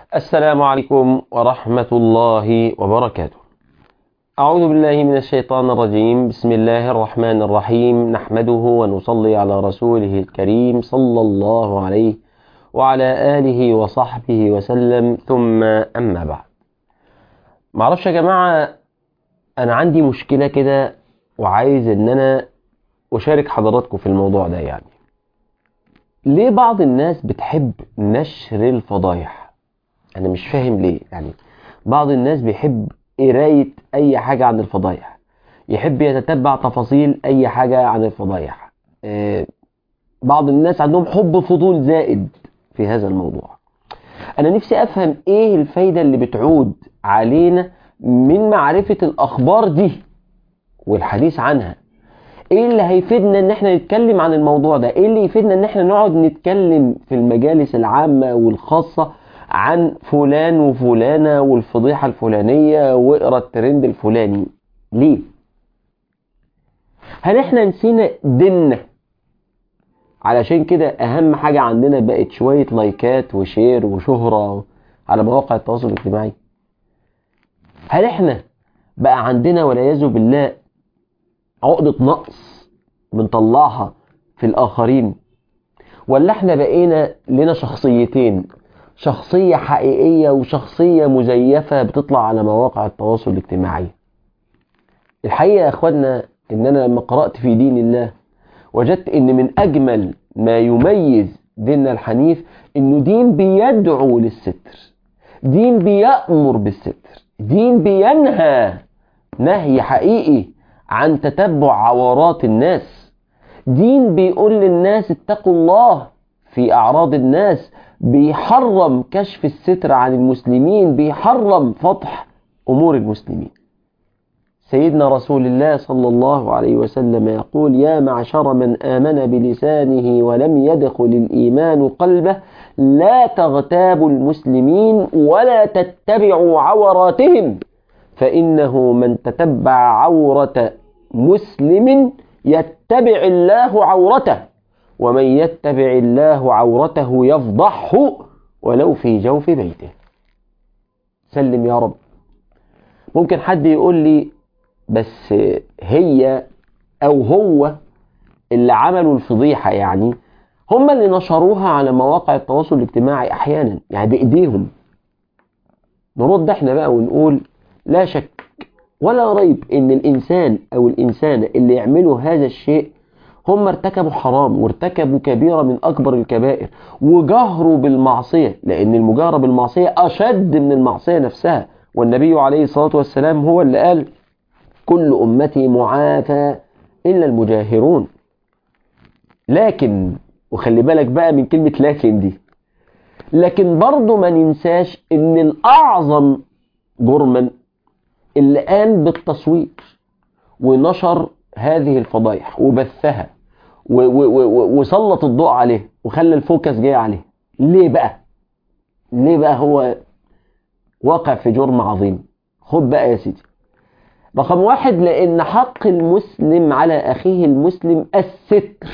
السلام عليكم ورحمة الله وبركاته أعوذ بالله من الشيطان الرجيم بسم الله الرحمن الرحيم نحمده ونصلي على رسوله الكريم صلى الله عليه وعلى آله وصحبه وسلم ثم أما بعد معرفش يا جماعة أنا عندي مشكلة كده وعايز إن أنا أشارك حضراتكم في الموضوع ده يعني ليه بعض الناس بتحب نشر الفضايح أنا مش فاهم ليه يعني بعض الناس بيحب قراية أي حاجة عن الفضايح يحب يتتبع تفاصيل أي حاجة عن الفضايح آه، بعض الناس عندهم حب فضول زائد في هذا الموضوع أنا نفسي أفهم إيه الفايدة اللي بتعود علينا من معرفة الأخبار دي والحديث عنها ايه اللي هيفيدنا ان احنا نتكلم عن الموضوع ده ايه اللي يفيدنا ان احنا نقعد نتكلم في المجالس العامة والخاصة عن فلان وفلانة والفضيحة الفلانية واقرا الترند الفلاني ليه هل احنا نسينا ديننا علشان كده اهم حاجة عندنا بقت شوية لايكات وشير وشهرة على مواقع التواصل الاجتماعي هل احنا بقى عندنا والعياذ بالله عقدة نقص بنطلعها في الآخرين ولا احنا بقينا لنا شخصيتين شخصية حقيقية وشخصية مزيفة بتطلع على مواقع التواصل الاجتماعي الحقيقة يا اخوانا ان انا لما قرأت في دين الله وجدت ان من اجمل ما يميز ديننا الحنيف انه دين بيدعو للستر دين بيأمر بالستر دين بينهى نهي حقيقي عن تتبع عورات الناس دين بيقول للناس اتقوا الله في أعراض الناس بيحرم كشف الستر عن المسلمين بيحرم فضح أمور المسلمين سيدنا رسول الله صلى الله عليه وسلم يقول يا معشر من آمن بلسانه ولم يدخل الإيمان قلبه لا تغتابوا المسلمين ولا تتبعوا عوراتهم فإنه من تتبع عورة مسلم يتبع الله عورته ومن يتبع الله عورته يفضحه ولو في جوف بيته سلم يا رب ممكن حد يقول لي بس هي أو هو اللي عملوا الفضيحة يعني هم اللي نشروها على مواقع التواصل الاجتماعي أحيانا يعني بإيديهم نرد احنا بقى ونقول لا شك ولا ريب ان الانسان او الانسانة اللي يعملوا هذا الشيء هم ارتكبوا حرام وارتكبوا كبيرة من اكبر الكبائر وجهروا بالمعصية لان المجاهرة بالمعصية اشد من المعصية نفسها والنبي عليه الصلاة والسلام هو اللي قال كل امتي معافى الا المجاهرون لكن وخلي بالك بقى من كلمة لكن دي لكن برضه ما ننساش ان الاعظم جرما اللي قام بالتصوير ونشر هذه الفضايح وبثها وسلط الضوء عليه وخلى الفوكس جاي عليه ليه بقى ليه بقى هو واقع في جرم عظيم خد بقى يا سيدي رقم واحد لان حق المسلم على اخيه المسلم الستر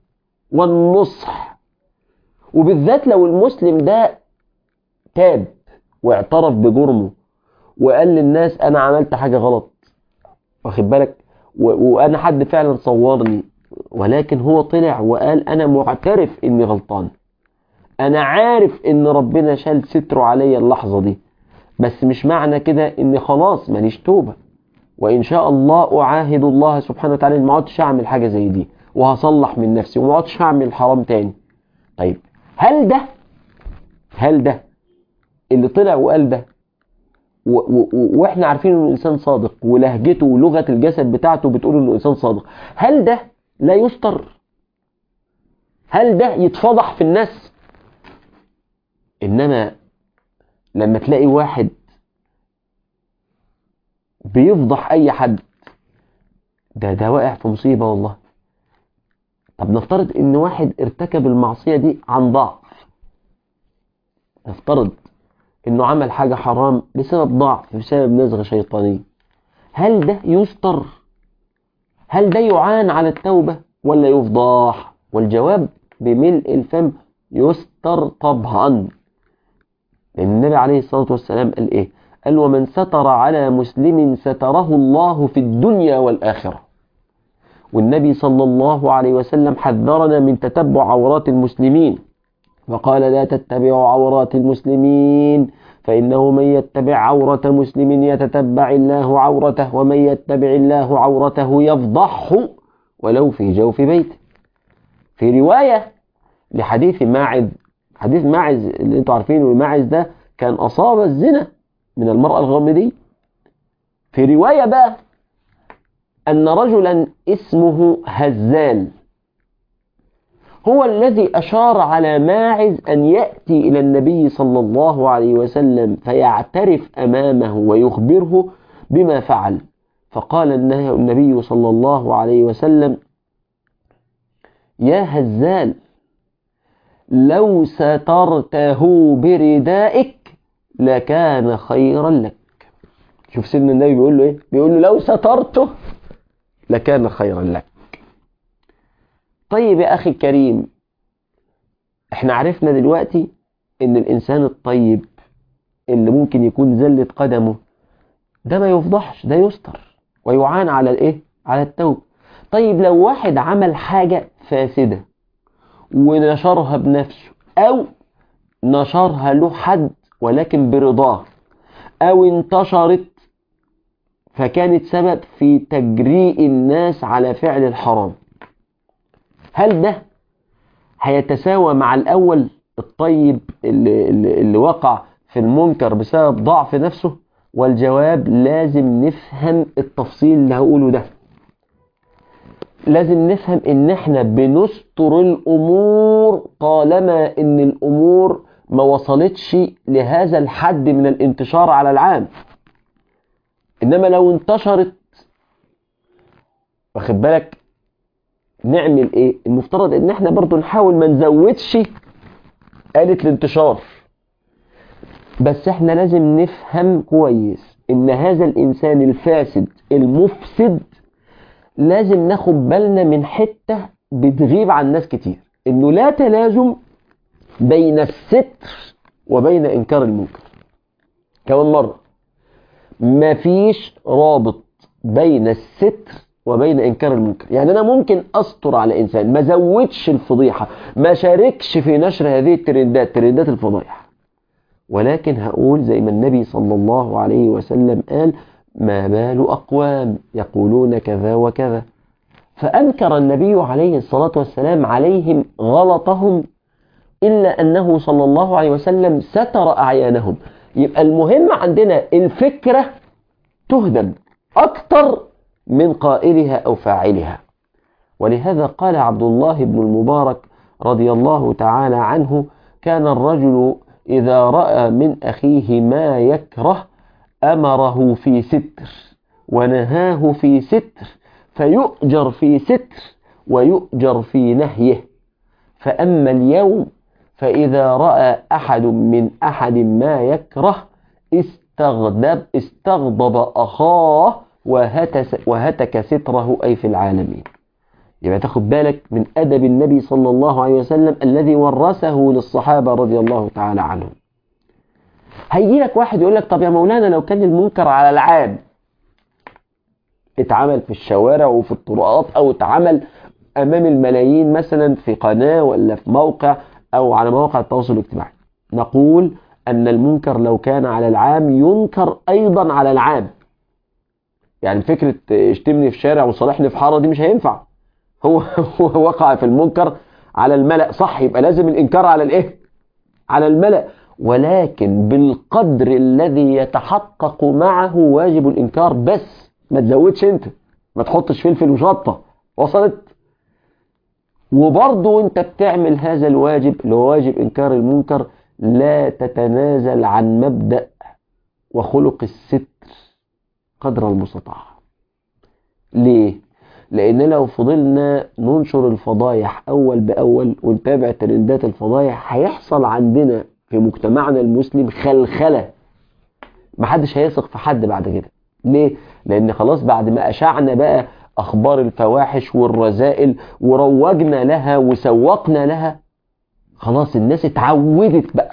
والنصح وبالذات لو المسلم ده تاب واعترف بجرمه وقال للناس انا عملت حاجة غلط واخد بالك وانا حد فعلا صورني ولكن هو طلع وقال انا معترف اني غلطان انا عارف ان ربنا شال ستره عليا اللحظة دي بس مش معنى كده ان خلاص ماليش توبة وان شاء الله اعاهد الله سبحانه وتعالى ان ما عدتش اعمل حاجة زي دي وهصلح من نفسي وما عدتش اعمل حرام تاني طيب هل ده هل ده اللي طلع وقال ده و و واحنا عارفين انه انسان صادق ولهجته ولغه الجسد بتاعته بتقول انه انسان صادق هل ده لا يستر هل ده يتفضح في الناس انما لما تلاقي واحد بيفضح اي حد ده ده واقع في مصيبه والله طب نفترض ان واحد ارتكب المعصيه دي عن ضعف نفترض انه عمل حاجة حرام بسبب ضعف بسبب نزغة شيطانية هل ده يستر هل ده يعان على التوبة ولا يفضح والجواب بملء الفم يستر طبعا لأن النبي عليه الصلاة والسلام قال إيه قال ومن ستر على مسلم ستره الله في الدنيا والآخرة والنبي صلى الله عليه وسلم حذرنا من تتبع عورات المسلمين وقال لا تتبعوا عورات المسلمين فإنه من يتبع عورة مسلم يتتبع الله عورته ومن يتبع الله عورته يفضحه ولو في جوف بيته في رواية لحديث ماعز حديث ماعز اللي انتوا عارفينه الماعز ده كان أصاب الزنا من المرأة الغامدية في رواية بقى أن رجلا اسمه هزال هو الذي أشار على ماعز أن يأتي إلى النبي صلى الله عليه وسلم فيعترف أمامه ويخبره بما فعل فقال النبي صلى الله عليه وسلم يا هزال لو سترته بردائك لكان خيرا لك شوف سيدنا النبي بيقول له ايه بيقول له لو سترته لكان خيرا لك طيب يا أخي الكريم احنا عرفنا دلوقتي ان الإنسان الطيب اللي ممكن يكون زلة قدمه ده ما يفضحش ده يستر ويعان على الايه على التوب طيب لو واحد عمل حاجة فاسدة ونشرها بنفسه او نشرها له حد ولكن برضاه او انتشرت فكانت سبب في تجريء الناس على فعل الحرام هل ده هيتساوى مع الأول الطيب اللي, اللي, اللي وقع في المنكر بسبب ضعف نفسه والجواب لازم نفهم التفصيل اللي هقوله ده لازم نفهم ان احنا بنستر الامور طالما ان الامور ما وصلتش لهذا الحد من الانتشار على العام انما لو انتشرت واخد بالك نعمل ايه المفترض ان احنا برضو نحاول ما نزودش آلة الانتشار بس احنا لازم نفهم كويس ان هذا الانسان الفاسد المفسد لازم ناخد بالنا من حتة بتغيب عن ناس كتير انه لا تلازم بين الستر وبين انكار المنكر كمان مرة مفيش رابط بين الستر وبين انكار المنكر يعني انا ممكن استر على انسان ما زودش الفضيحه ما شاركش في نشر هذه الترندات ترندات الفضايح ولكن هقول زي ما النبي صلى الله عليه وسلم قال ما بال اقوام يقولون كذا وكذا فانكر النبي عليه الصلاه والسلام عليهم غلطهم الا انه صلى الله عليه وسلم ستر اعيانهم يبقى المهم عندنا الفكره تهدم اكتر من قائلها أو فاعلها ولهذا قال عبد الله بن المبارك رضي الله تعالى عنه كان الرجل إذا رأى من أخيه ما يكره أمره في ستر ونهاه في ستر فيؤجر في ستر ويؤجر في نهيه فأما اليوم فإذا رأى أحد من أحد ما يكره استغضب استغضب أخاه وهتك ستره أي في العالمين يبقى تاخد بالك من أدب النبي صلى الله عليه وسلم الذي ورثه للصحابة رضي الله تعالى عنهم هيجي لك واحد يقول لك طب يا مولانا لو كان المنكر على العام اتعمل في الشوارع وفي الطرقات او اتعمل امام الملايين مثلا في قناة ولا في موقع او على مواقع التواصل الاجتماعي نقول ان المنكر لو كان على العام ينكر ايضا على العام يعني فكرة اشتمني في شارع وصالحني في حارة دي مش هينفع هو هو وقع في المنكر على الملأ صح يبقى لازم الإنكار على الإيه على الملأ ولكن بالقدر الذي يتحقق معه واجب الإنكار بس ما تزودش أنت ما تحطش فلفل وشطة وصلت وبرضه أنت بتعمل هذا الواجب اللي هو واجب إنكار المنكر لا تتنازل عن مبدأ وخلق الستر قدر المستطاع ليه؟ لأن لو فضلنا ننشر الفضايح أول بأول ونتابع ترندات الفضايح هيحصل عندنا في مجتمعنا المسلم خلخلة محدش هيثق في حد بعد كده ليه؟ لأن خلاص بعد ما أشعنا بقى أخبار الفواحش والرذائل وروجنا لها وسوقنا لها خلاص الناس اتعودت بقى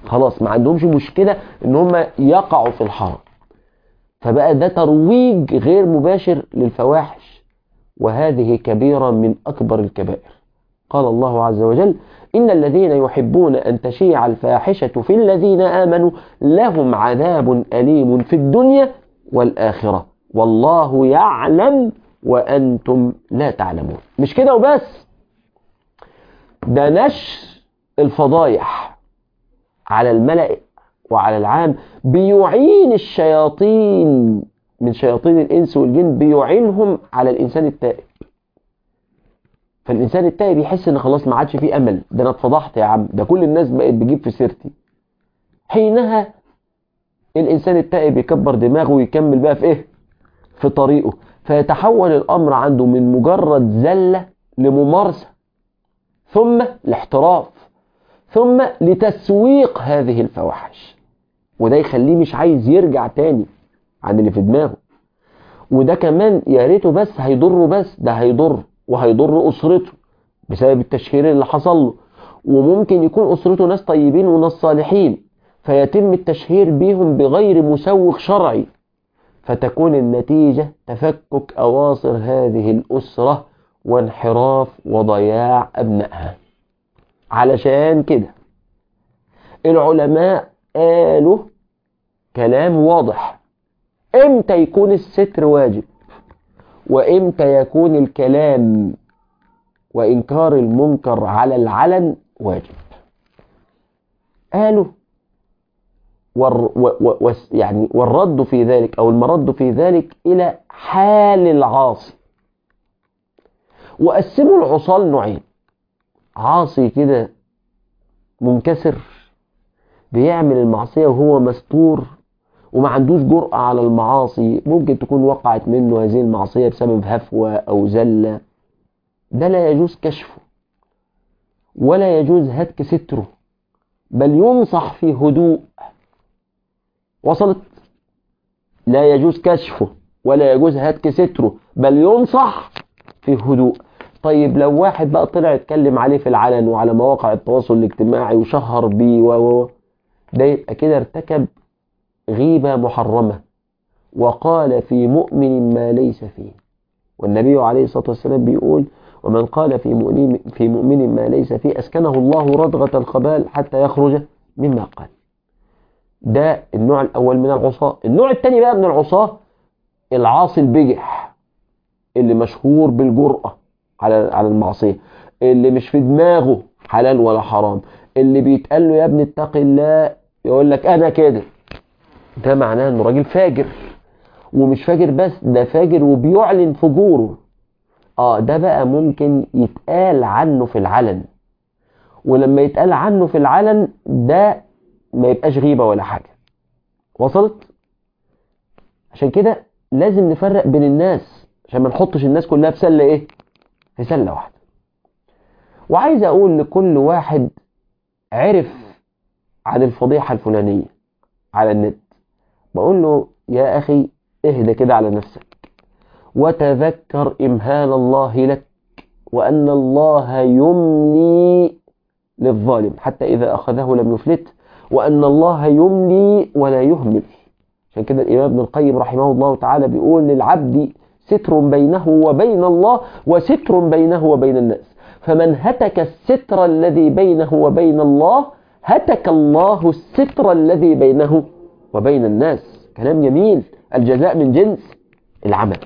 خلاص ما عندهمش مشكلة ان هم يقعوا في الحرام فبقى ده ترويج غير مباشر للفواحش وهذه كبيرة من أكبر الكبائر قال الله عز وجل إن الذين يحبون أن تشيع الفاحشة في الذين آمنوا لهم عذاب أليم في الدنيا والآخرة والله يعلم وأنتم لا تعلمون مش كده وبس ده نشر الفضايح على الملأ وعلى العام بيعين الشياطين من شياطين الإنس والجن بيعينهم على الإنسان التائب فالإنسان التائب يحس إن خلاص ما عادش فيه أمل ده أنا اتفضحت يا عم ده كل الناس بقت بتجيب في سيرتي حينها الإنسان التائب يكبر دماغه ويكمل بقى في إيه في طريقه فيتحول الأمر عنده من مجرد زلة لممارسة ثم لاحتراف ثم لتسويق هذه الفواحش وده يخليه مش عايز يرجع تاني عن اللي في دماغه وده كمان يا ريته بس هيضره بس ده هيضر وهيضر أسرته بسبب التشهير اللي حصل له وممكن يكون أسرته ناس طيبين وناس صالحين فيتم التشهير بيهم بغير مسوق شرعي فتكون النتيجة تفكك أواصر هذه الأسرة وانحراف وضياع أبنائها علشان كده العلماء قالوا كلام واضح امتى يكون الستر واجب وامتى يكون الكلام وإنكار المنكر على العلن واجب قالوا ور و و يعني والرد في ذلك أو المرد في ذلك إلى حال العاصي وقسموا العصاة لنوعين عاصي كده منكسر بيعمل المعصية وهو مستور وما عندوش جرأة على المعاصي ممكن تكون وقعت منه هذه المعصية بسبب هفوة أو زلة ده لا يجوز كشفه ولا يجوز هتك ستره بل ينصح في هدوء وصلت لا يجوز كشفه ولا يجوز هتك ستره بل ينصح في هدوء طيب لو واحد بقى طلع يتكلم عليه في العلن وعلى مواقع التواصل الاجتماعي وشهر بيه و ده يبقى كده ارتكب غيبة محرمة وقال في مؤمن ما ليس فيه والنبي عليه الصلاة والسلام بيقول ومن قال في مؤمن, في مؤمن ما ليس فيه أسكنه الله ردغة الخبال حتى يخرج مما قال ده النوع الأول من العصاة النوع الثاني بقى من العصاة العاصي البجح اللي مشهور بالجرأة على على المعصية اللي مش في دماغه حلال ولا حرام اللي بيتقال له يا ابني اتق الله يقول لك انا كده ده معناه انه راجل فاجر ومش فاجر بس ده فاجر وبيعلن فجوره اه ده بقى ممكن يتقال عنه في العلن ولما يتقال عنه في العلن ده ما يبقاش غيبة ولا حاجة وصلت عشان كده لازم نفرق بين الناس عشان ما نحطش الناس كلها في سلة ايه في سلة واحدة وعايز اقول لكل واحد عرف عن الفضيحة الفلانية على النت بقول له يا اخي اهدى كده على نفسك وتذكر امهال الله لك وان الله يملي للظالم حتى اذا اخذه لم يفلت وان الله يملي ولا يهمل عشان كده الامام ابن القيم رحمه الله تعالى بيقول للعبد ستر بينه وبين الله وستر بينه وبين الناس فمن هتك الستر الذي بينه وبين الله هتك الله الستر الذي بينه وبين الناس كلام جميل الجزاء من جنس العمل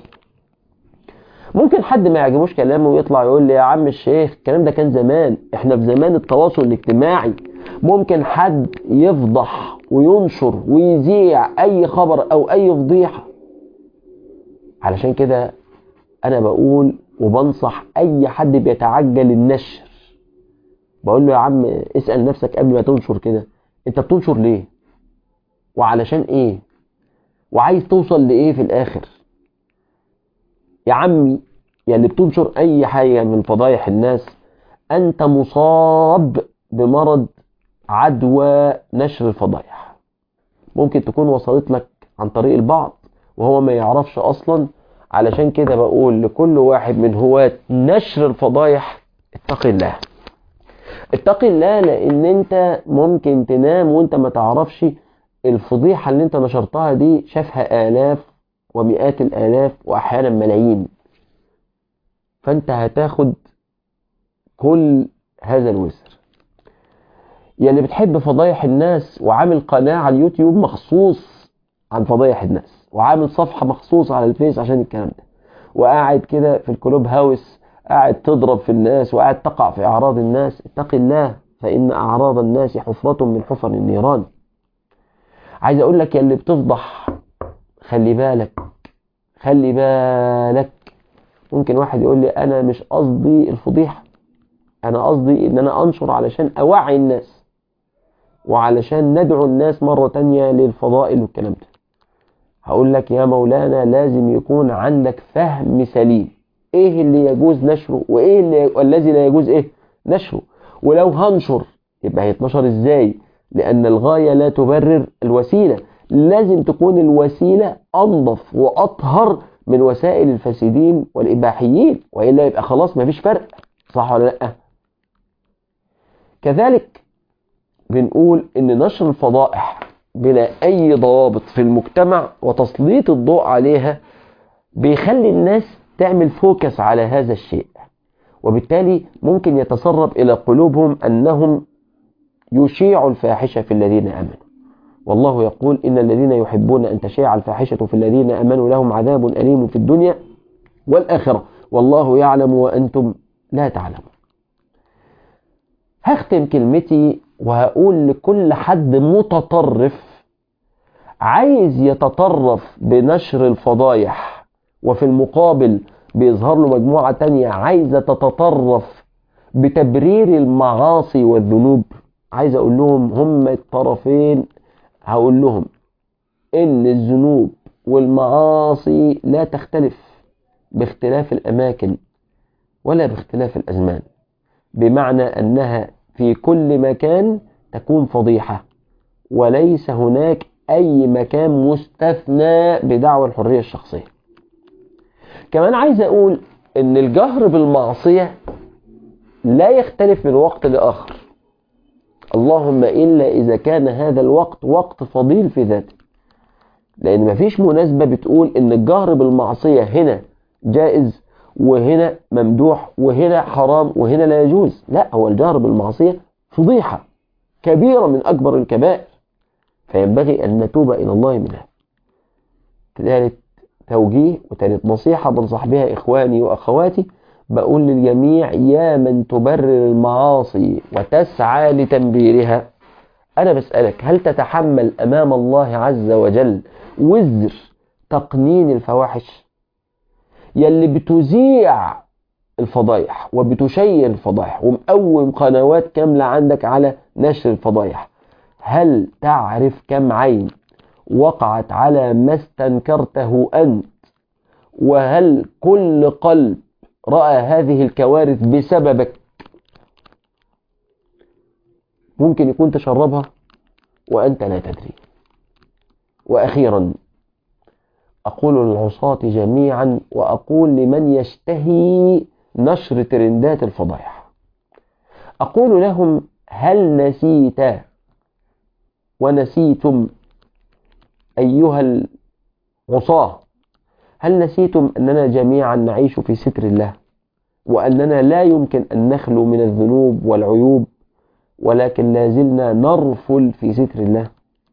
ممكن حد ما يعجبوش كلامه ويطلع يقول لي يا عم الشيخ الكلام ده كان زمان احنا في زمان التواصل الاجتماعي ممكن حد يفضح وينشر ويذيع اي خبر او اي فضيحة علشان كده انا بقول وبنصح اي حد بيتعجل النشر بقول له يا عم اسأل نفسك قبل ما تنشر كده انت بتنشر ليه وعلشان ايه وعايز توصل لايه في الاخر يا عمي يا اللي بتنشر اي حاجة من فضايح الناس انت مصاب بمرض عدوى نشر الفضايح ممكن تكون وصلت لك عن طريق البعض وهو ما يعرفش اصلا علشان كده بقول لكل واحد من هواة نشر الفضايح اتق الله اتقي الله لان انت ممكن تنام وانت ما تعرفش الفضيحة اللي انت نشرتها دي شافها آلاف ومئات الآلاف وأحيانا ملايين فانت هتاخد كل هذا الوزر يا اللي بتحب فضايح الناس وعامل قناة على اليوتيوب مخصوص عن فضايح الناس وعامل صفحة مخصوص على الفيس عشان الكلام ده وقاعد كده في الكلوب هاوس قاعد تضرب في الناس وقاعد تقع في أعراض الناس اتق الله فإن أعراض الناس حفرة من حفر النيران عايز أقول لك يا اللي بتفضح خلي بالك خلي بالك ممكن واحد يقول لي أنا مش قصدي الفضيحة أنا قصدي إن أنا أنشر علشان أوعي الناس وعلشان ندعو الناس مرة تانية للفضائل والكلام ده هقول لك يا مولانا لازم يكون عندك فهم سليم ايه اللي يجوز نشره وايه اللي الذي لا يجوز ايه نشره ولو هنشر يبقى هيتنشر ازاي لان الغاية لا تبرر الوسيلة لازم تكون الوسيلة انظف واطهر من وسائل الفاسدين والاباحيين والا يبقى خلاص مفيش فرق صح ولا لا كذلك بنقول ان نشر الفضائح بلا اي ضوابط في المجتمع وتسليط الضوء عليها بيخلي الناس تعمل فوكس على هذا الشيء وبالتالي ممكن يتسرب الى قلوبهم انهم يشيعوا الفاحشة في الذين امنوا والله يقول ان الذين يحبون ان تشيع الفاحشة في الذين امنوا لهم عذاب اليم في الدنيا والاخرة والله يعلم وانتم لا تعلمون هختم كلمتي وهقول لكل حد متطرف عايز يتطرف بنشر الفضايح وفي المقابل بيظهر له مجموعة تانية عايزة تتطرف بتبرير المعاصي والذنوب عايز اقول لهم هم الطرفين هقول لهم ان الذنوب والمعاصي لا تختلف باختلاف الاماكن ولا باختلاف الازمان بمعنى انها في كل مكان تكون فضيحة وليس هناك أي مكان مستثنى بدعوى الحرية الشخصية كمان عايز أقول أن الجهر بالمعصية لا يختلف من وقت لآخر اللهم إلا إذا كان هذا الوقت وقت فضيل في ذاته لأن مفيش مناسبة بتقول أن الجهر بالمعصية هنا جائز وهنا ممدوح وهنا حرام وهنا لا يجوز لا هو الجهر بالمعصية فضيحة كبيرة من أكبر الكبائر فينبغي أن نتوب إلى الله منها ثالث توجيه وثالث نصيحة بنصح بها إخواني وأخواتي بقول للجميع يا من تبرر المعاصي وتسعى لتنبيرها أنا بسألك هل تتحمل أمام الله عز وجل وزر تقنين الفواحش يلي بتذيع الفضايح وبتشير الفضايح ومقوم قنوات كاملة عندك على نشر الفضايح هل تعرف كم عين وقعت على ما استنكرته أنت وهل كل قلب رأى هذه الكوارث بسببك ممكن يكون تشربها وأنت لا تدري وأخيرا أقول للعصاة جميعا وأقول لمن يشتهي نشر ترندات الفضايح أقول لهم هل نسيت ونسيتم أيها العصاة هل نسيتم أننا جميعا نعيش في ستر الله وأننا لا يمكن أن نخلو من الذنوب والعيوب ولكن لا زلنا نرفل في ستر الله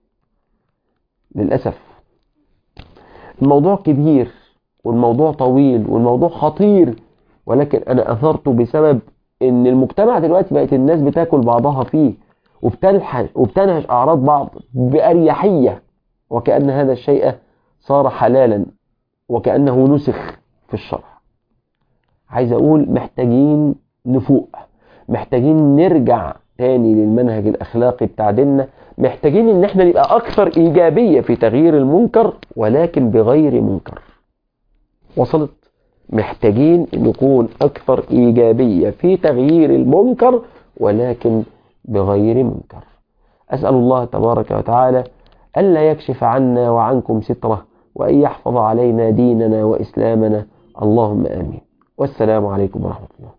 للأسف الموضوع كبير والموضوع طويل والموضوع خطير ولكن أنا أثرته بسبب إن المجتمع دلوقتي بقت الناس بتاكل بعضها فيه وبتنحش وبتنهش أعراض بعض بأريحية وكأن هذا الشيء صار حلالا وكأنه نسخ في الشرع عايز أقول محتاجين نفوق محتاجين نرجع تاني للمنهج الأخلاقي بتاع ديننا محتاجين ان احنا نبقى اكثر ايجابية في تغيير المنكر ولكن بغير منكر وصلت محتاجين نكون اكثر ايجابية في تغيير المنكر ولكن بغير منكر اسأل الله تبارك وتعالى ألا يكشف عنا وعنكم ستره وأن يحفظ علينا ديننا وإسلامنا اللهم آمين والسلام عليكم ورحمة الله